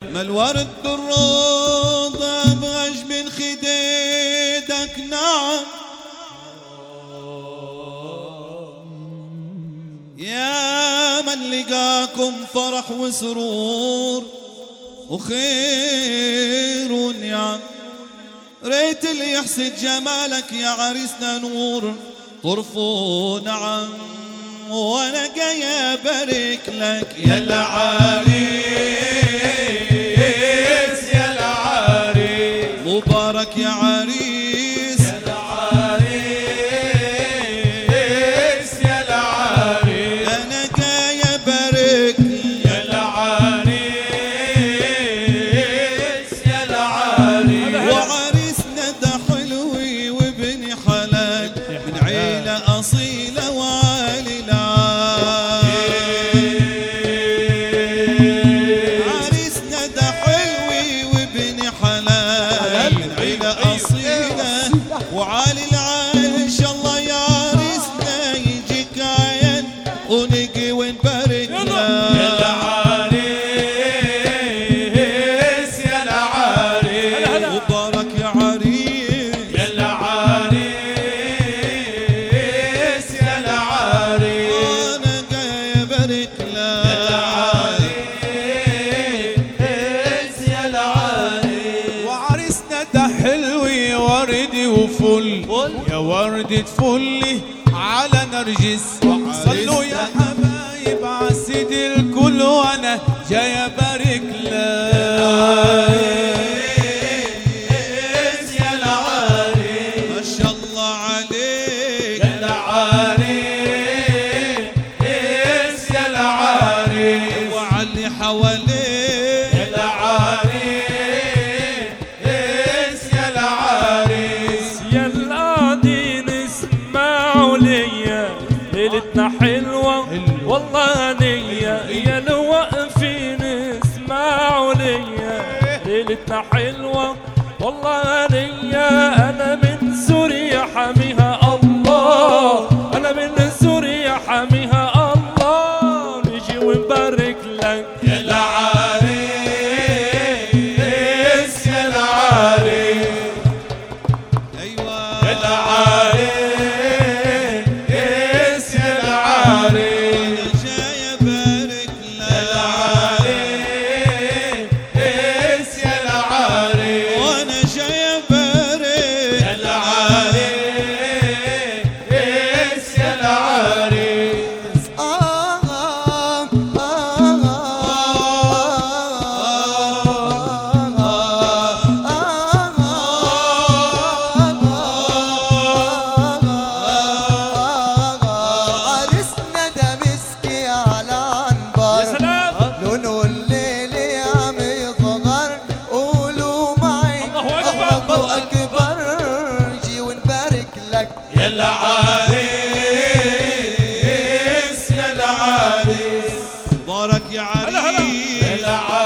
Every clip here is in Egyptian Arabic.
ما الورد بالروضة بغش من خديدك نعم يا من لقاكم فرح وسرور وخير ونعم ريت اللي يحسد جمالك يا عريسنا نور طرفه نعم وانا جاي ابارك لك يا العريس يا العريس مبارك يا عريس العريس يا العريس انا جاي ابارك يا العريس يا العريس وعريسنا ده حلوي وابن حلال من عيلة أصيلة وعالي العال عريسنا ده حلوي وابن حلال من عيلة أصيلة وعالي العال إن شاء الله يا عريسنا يجيك عيال ونجي ونبارك يا له العريس يا العريس مبارك يا عريس يا العريس يا العريس أنا جاي أبارك له العريس يا العريس وعريسنا ده حلوي وردي وفل يا وردة فلي على نرجس صلوا يا حبايب عسيد الكل وانا جاي ابارك لك يا العريس ما شاء الله عليك يا العريس يا العريس وعلي حواليك يا العريس يا العريس يا القاعدين اسمعوا ليا ليلتنا حلوة والله نية يا الواقفين اسمعوا ليا ليلتنا حلوة والله نية أنا من سوريا حاميها الله أنا من سوريا حاميها الله نجي ونبارك لك يا العريس يا العريس أيوة يا العريس يا العريس أنا جاي أبارك له العريس يا العريس وأنا جاي أبارك يا العريس يا العريس عرسنا ده مسكي على عنبر يا سلام لونه الليل عم يصغر قولوا معي الله أكبر. الله أكبر جي ونبارك لك يا العريس يا العريس مبارك يا هلا هلا. عريس يا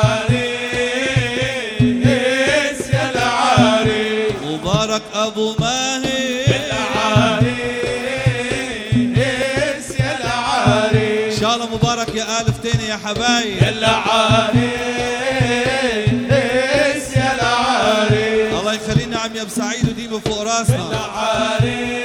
العريس يا العريس مبارك أبو ماهر العريس يا العريس إن شاء الله مبارك يا آلف تاني يا حبايب يا العريس يا العريس الله يخلينا عم يا ابو سعيد وديمه فوق راسنا العريس